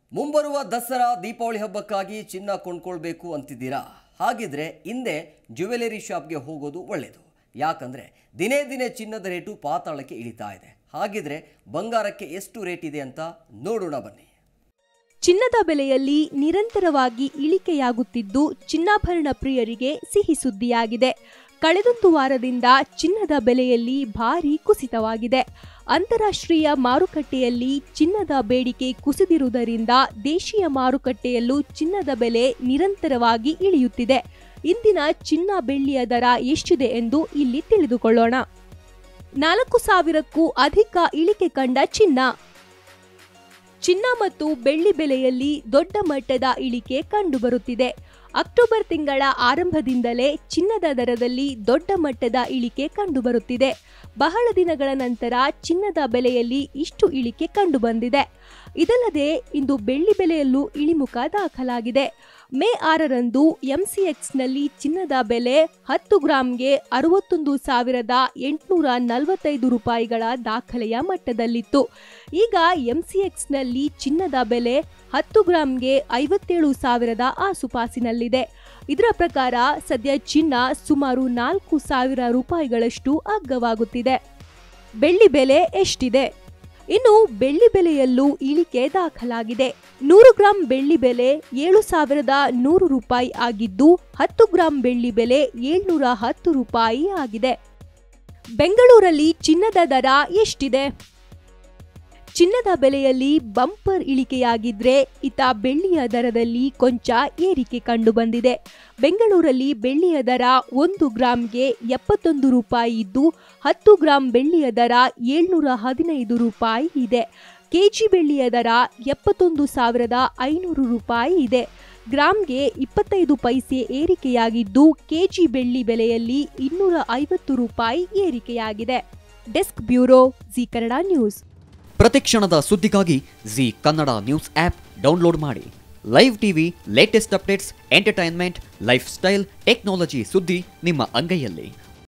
ಮುಂಬರುವ ದಸರಾ ದೀಪಾವಳಿ ಹಬ್ಬಕ್ಕಾಗಿ ಚಿನ್ನ ಕೊಂಡ್ಕೊಳ್ಬೇಕು ಅಂತಿದ್ದೀರಾ ಹಾಗಿದ್ರೆ ಹಿಂದೆ ಜ್ಯುವೆಲರಿ ಶಾಪ್ಗೆ ಹೋಗೋದು ಒಳ್ಳೆಯದು ಯಾಕಂದರೆ ದಿನೇ ದಿನೇ ಚಿನ್ನದ ರೇಟು ಪಾತಾಳಕ್ಕೆ ಇಳಿತಾ ಇದೆ ಹಾಗಿದ್ರೆ ಬಂಗಾರಕ್ಕೆ ಎಷ್ಟು ರೇಟ್ ಇದೆ ಅಂತ ನೋಡೋಣ ಬನ್ನಿ ಚಿನ್ನದ ಬೆಲೆಯಲ್ಲಿ ನಿರಂತರವಾಗಿ ಇಳಿಕೆಯಾಗುತ್ತಿದ್ದು ಚಿನ್ನಾಭರಣ ಪ್ರಿಯರಿಗೆ ಸಿಹಿ ಸುದ್ದಿಯಾಗಿದೆ ಕಳೆದೊಂದು ವಾರದಿಂದ ಚಿನ್ನದ ಬೆಲೆಯಲ್ಲಿ ಭಾರೀ ಕುಸಿತವಾಗಿದೆ ಅಂತಾರಾಷ್ಟ್ರೀಯ ಮಾರುಕಟ್ಟೆಯಲ್ಲಿ ಚಿನ್ನದ ಬೇಡಿಕೆ ಕುಸಿದಿರುವುದರಿಂದ ದೇಶೀಯ ಮಾರುಕಟ್ಟೆಯಲ್ಲೂ ಚಿನ್ನದ ಬೆಲೆ ನಿರಂತರವಾಗಿ ಇಳಿಯುತ್ತಿದೆ ಇಂದಿನ ಚಿನ್ನ ಬೆಳ್ಳಿಯ ದರ ಎಷ್ಟಿದೆ ಎಂದು ಇಲ್ಲಿ ತಿಳಿದುಕೊಳ್ಳೋಣ ನಾಲ್ಕು ಸಾವಿರಕ್ಕೂ ಅಧಿಕ ಇಳಿಕೆ ಕಂಡ ಚಿನ್ನ ಚಿನ್ನ ಮತ್ತು ಬೆಳ್ಳಿ ಬೆಲೆಯಲ್ಲಿ ದೊಡ್ಡ ಮಟ್ಟದ ಇಳಿಕೆ ಕಂಡುಬರುತ್ತಿದೆ ಅಕ್ಟೋಬರ್ ತಿಂಗಳ ಆರಂಭದಿಂದಲೇ ಚಿನ್ನದ ದರದಲ್ಲಿ ದೊಡ್ಡ ಮಟ್ಟದ ಇಳಿಕೆ ಕಂಡುಬರುತ್ತಿದೆ ಬಹಳ ದಿನಗಳ ನಂತರ ಚಿನ್ನದ ಬೆಲೆಯಲ್ಲಿ ಇಷ್ಟು ಇಳಿಕೆ ಕಂಡುಬಂದಿದೆ ಇದಲ್ಲದೆ ಇಂದು ಬೆಳ್ಳಿ ಬೆಲೆಯಲ್ಲೂ ಇಳಿಮುಖ ದಾಖಲಾಗಿದೆ ಮೇ ಆರರಂದು ಎಂಸಿಎಕ್ಸ್ನಲ್ಲಿ ಚಿನ್ನದ ಬೆಲೆ ಹತ್ತು ಗ್ರಾಂಗೆ ಅರವತ್ತೊಂದು ಸಾವಿರದ ಎಂಟುನೂರ ನಲವತ್ತೈದು ರೂಪಾಯಿಗಳ ದಾಖಲೆಯ ಮಟ್ಟದಲ್ಲಿತ್ತು ಈಗ ಎಂಸಿಎಕ್ಸ್ನಲ್ಲಿ ಚಿನ್ನದ ಬೆಲೆ ಹತ್ತು ಗ್ರಾಂಗೆ ಐವತ್ತೇಳು ಸಾವಿರದ ಆಸುಪಾಸಿನಲ್ಲಿದೆ ಇದರ ಪ್ರಕಾರ ಸದ್ಯ ಚಿನ್ನ ಸುಮಾರು ನಾಲ್ಕು ಸಾವಿರ ರೂಪಾಯಿಗಳಷ್ಟು ಅಗ್ಗವಾಗುತ್ತಿದೆ ಬೆಳ್ಳಿ ಬೆಲೆ ಎಷ್ಟಿದೆ ಇನ್ನು ಬೆಳ್ಳಿ ಬೆಲೆಯಲ್ಲೂ ಇಳಿಕೆ ದಾಖಲಾಗಿದೆ ನೂರು ಗ್ರಾಂ ಬೆಳ್ಳಿ ಬೆಲೆ ಏಳು ಸಾವಿರದ ನೂರು ರೂಪಾಯಿ ಆಗಿದ್ದು ಹತ್ತು ಗ್ರಾಂ ಬೆಳ್ಳಿ ಬೆಲೆ ಏಳ್ನೂರ ಹತ್ತು ರೂಪಾಯಿ ಆಗಿದೆ ಬೆಂಗಳೂರಲ್ಲಿ ಚಿನ್ನದ ದರ ಎಷ್ಟಿದೆ ಚಿನ್ನದ ಬೆಲೆಯಲ್ಲಿ ಬಂಪರ್ ಇಳಿಕೆಯಾಗಿದ್ರೆ ಇತ ಬೆಳ್ಳಿಯ ದರದಲ್ಲಿ ಕೊಂಚ ಏರಿಕೆ ಕಂಡುಬಂದಿದೆ ಬೆಂಗಳೂರಲ್ಲಿ ಬೆಳ್ಳಿಯ ದರ ಒಂದು ಗ್ರಾಂಗೆ ಎಪ್ಪತ್ತೊಂದು ರೂಪಾಯಿ ಇದ್ದು ಹತ್ತು ಗ್ರಾಂ ಬೆಳ್ಳಿಯ ದರ ಏಳ್ನೂರ ಹದಿನೈದು ರೂಪಾಯಿ ಇದೆ ಕೆಜಿ ಬೆಳ್ಳಿಯ ದರ ಎಪ್ಪತ್ತೊಂದು ಸಾವಿರದ ಐನೂರು ರೂಪಾಯಿ ಇದೆ ಗ್ರಾಂಗೆ ಇಪ್ಪತ್ತೈದು ಪೈಸೆ ಏರಿಕೆಯಾಗಿದ್ದು ಕೆಜಿ ಬೆಳ್ಳಿ ಬೆಲೆಯಲ್ಲಿ ಇನ್ನೂರ ಐವತ್ತು ರೂಪಾಯಿ ಏರಿಕೆಯಾಗಿದೆ desk bureau Zee Kannada news ಪ್ರತಿಕ್ಷಣದ ಸುದ್ದಿಗಾಗಿ Zee Kannada news app download ಮಾಡಿ live TV latest updates entertainment lifestyle technology ಸುದ್ದಿ ನಿಮ್ಮ ಅಂಗೈಯಲ್ಲಿ